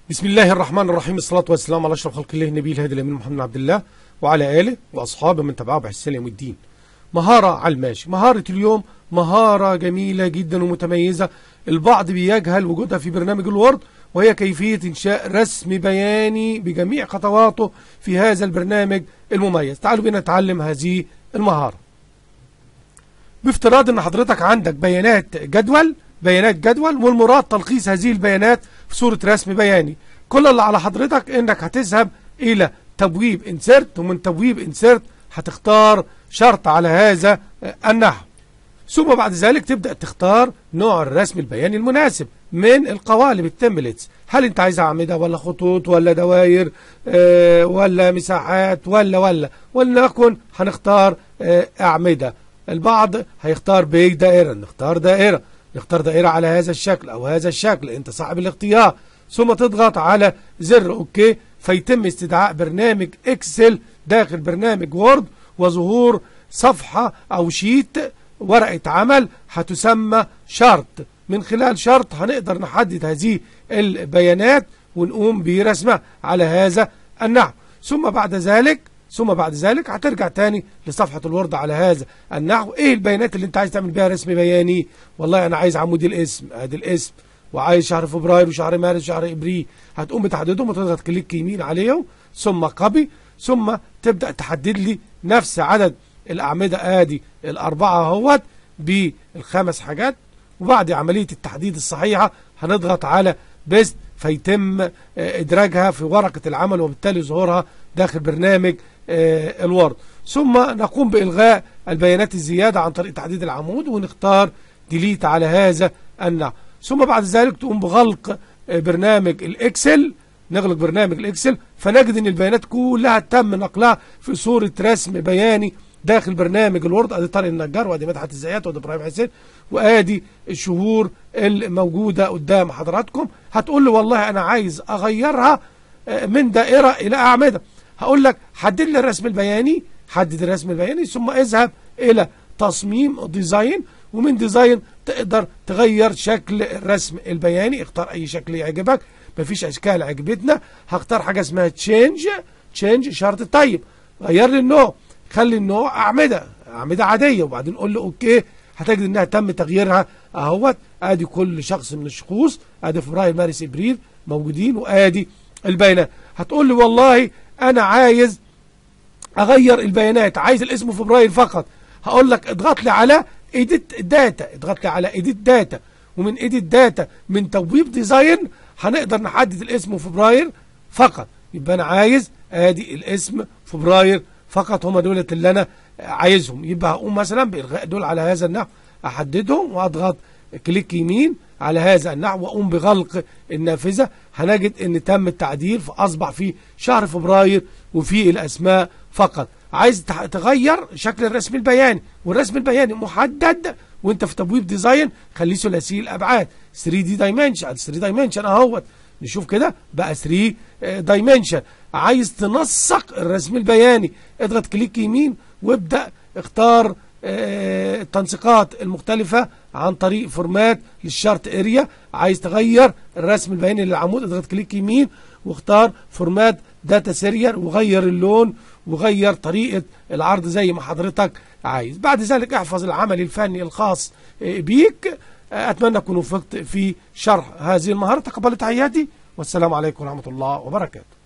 بسم الله الرحمن الرحيم الصلاة والسلام على أشرف خلق الله النبي الهادي الأمين محمد عبد الله وعلى آله وأصحابه من تبعه بإحسان يوم الدين مهارة على الماشي مهارة اليوم مهارة جميلة جدا ومتميزة البعض بيجهل وجودها في برنامج الوورد وهي كيفية إنشاء رسم بياني بجميع خطواته في هذا البرنامج المميز تعالوا بينا نتعلم هذه المهارة بافتراض ان حضرتك عندك بيانات جدول بيانات جدول والمراد تلخيص هذه البيانات في صورة رسم بياني كل اللي على حضرتك انك هتذهب الى تبويب انسرت ومن تبويب انسرت هتختار شرط على هذا النحو ثم بعد ذلك تبدأ تختار نوع الرسم البياني المناسب من القوالب التمبلتس هل انت عايز اعمدة ولا خطوط ولا دوائر اه ولا مساحات ولا ولا ولنكن هنختار اه اعمدة البعض هيختار بيج دائرة نختار دائرة نختار دائرة على هذا الشكل او هذا الشكل انت صاحب الاختيار ثم تضغط على زر اوكي فيتم استدعاء برنامج اكسل داخل برنامج وورد وظهور صفحة او شيت ورقة عمل هتسمى شرط من خلال شرط هنقدر نحدد هذه البيانات ونقوم برسمها على هذا النحو ثم بعد ذلك ثم بعد ذلك هترجع تاني لصفحة الوورد على هذا النحو ايه البيانات اللي انت عايز تعمل بيها رسم بياني والله انا عايز عمود الاسم ادي الاسم وعايز شهر فبراير وشهر مارس وشهر ابريل هتقوم بتحديدهم وتضغط كليك يمين عليهم ثم كوبي ثم تبدأ تحدد لي نفس عدد الأعمدة ادي الأربعة اهوت بالخمس حاجات وبعد عملية التحديد الصحيحة هنضغط على بيست فيتم إدراجها في ورقة العمل وبالتالي ظهورها داخل برنامج الوورد ثم نقوم بإلغاء البيانات الزيادة عن طريق تحديد العمود ونختار ديليت على هذا النحو ثم بعد ذلك تقوم بغلق برنامج الإكسل نغلق برنامج الإكسل فنجد أن البيانات كلها تم نقلها في صورة رسم بياني داخل برنامج الوورد ادي طارق النجار وادي مدحت الزيات وادي ابراهيم حسين وادي الشهور الموجوده قدام حضراتكم هتقول لي والله انا عايز اغيرها من دائره الى اعمده هقول لك حدد لي الرسم البياني حدد الرسم البياني ثم اذهب الى تصميم ديزاين ومن ديزاين تقدر تغير شكل الرسم البياني اختار اي شكل يعجبك مفيش اشكال عجبتنا هختار حاجه اسمها تشينج تشينج شرط طيب غير لي النوع خلي النوع أعمدة أعمدة عادية وبعدين قول له أوكي هتجد إنها تم تغييرها أهوت آدي كل شخص من الشخوص آدي فبراير مارس إبريل موجودين وآدي البيانات هتقول لي والله أنا عايز أغير البيانات عايز الاسم فبراير فقط هقول لك اضغط لي على إيديت داتا اضغط لي على إيديت داتا ومن إيديت داتا من توبيب ديزاين هنقدر نحدد الاسم فبراير فقط يبقى أنا عايز آدي الاسم فبراير فقط هم دول اللي انا عايزهم يبقى هقوم مثلا بالغاء دول على هذا النحو احددهم واضغط كليك يمين على هذا النحو واقوم بغلق النافذه هنجد ان تم التعديل فاصبح في شهر فبراير وفي الاسماء فقط عايز تغير شكل الرسم البياني والرسم البياني محدد وانت في تبويب ديزاين خليه ثلاثي الابعاد 3 دي دايمنشن 3 دايمنشن اهوت نشوف كده بقى 3 دايمنشن عايز تنسق الرسم البياني اضغط كليك يمين وابدأ اختار التنسيقات المختلفة عن طريق فورمات للشارت اريا عايز تغير الرسم البياني للعمود اضغط كليك يمين واختار فورمات داتا سيريال وغير اللون وغير طريقة العرض زي ما حضرتك عايز بعد ذلك احفظ العمل الفني الخاص بيك اتمنى اكون وفقت في شرح هذه المهارة تقبل تحياتي والسلام عليكم ورحمة الله وبركاته